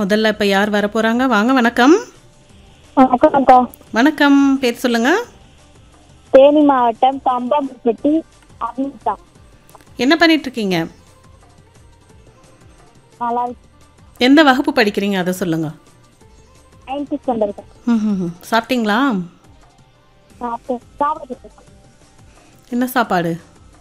முதல்ல இப்போ யார் வர போகிறாங்க வாங்க வணக்கம் வணக்கம் அக்கா வணக்கம் பேர் சொல்லுங்க தேனி மாவட்டம் கம்பம்பட்டி அமிதா என்ன பண்ணிட்டு இருக்கீங்க நல்லா இருக்கு எந்த வகுப்பு படிக்கிறீங்க அதை சொல்லுங்க நைன்டி ஸ்டாண்டர்ட் ம், ம், ம். சாப்பிட்டீங்களா சாப்பிட்டு சாப்பிட்டு என்ன சாப்பாடு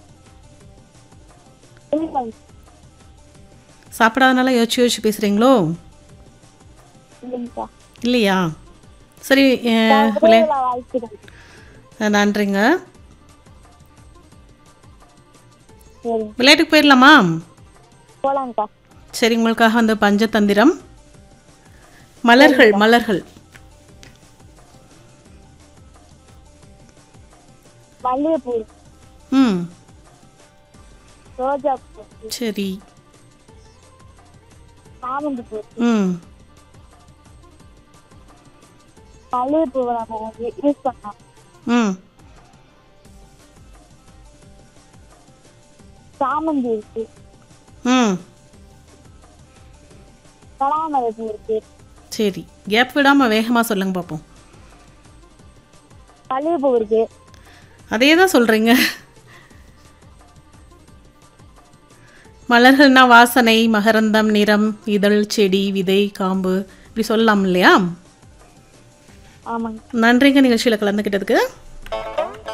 இல்லைங்க சாப்பிடாதனால யோசிச்சு யோசிச்சு பேசுகிறீங்களோ இல்லைங்கக்கா இல்லையா சரி அஹ், விளை வாழ்த்துக்கள் அஹ், நன்றிங்க சரி விளையாட்டுக்கு போயிடலாமா போலாங்கக்கா சரி உங்களுக்காக வந்து பஞ்சதந்திரம் மலர்கள் மலர்கள் மல்லிகைப்பூ ம் ரோஜா பூ சரி சாமந்தி பூ ம் மல்லிகைப்பூவை நம்ம யூஸ் பண்ணலாம் ம் சாமந்தி இருக்கு ம் கலாமரை பூ இருக்கு சரி கேப் விடாமல் வேகமாக சொல்லுங்க பார்ப்போம் மல்லிகைப்பூ இருக்கு அதே தான் சொல்கிறீங்க மலர்கள்னா வாசனை மகரந்தம் நிறம் இதழ் செடி விதை காம்பு இப்படி சொல்லலாம் இல்லையா ஆமாங்க நன்றிங்க நிகழ்ச்சியில் கலந்துக்கிட்டதுக்கு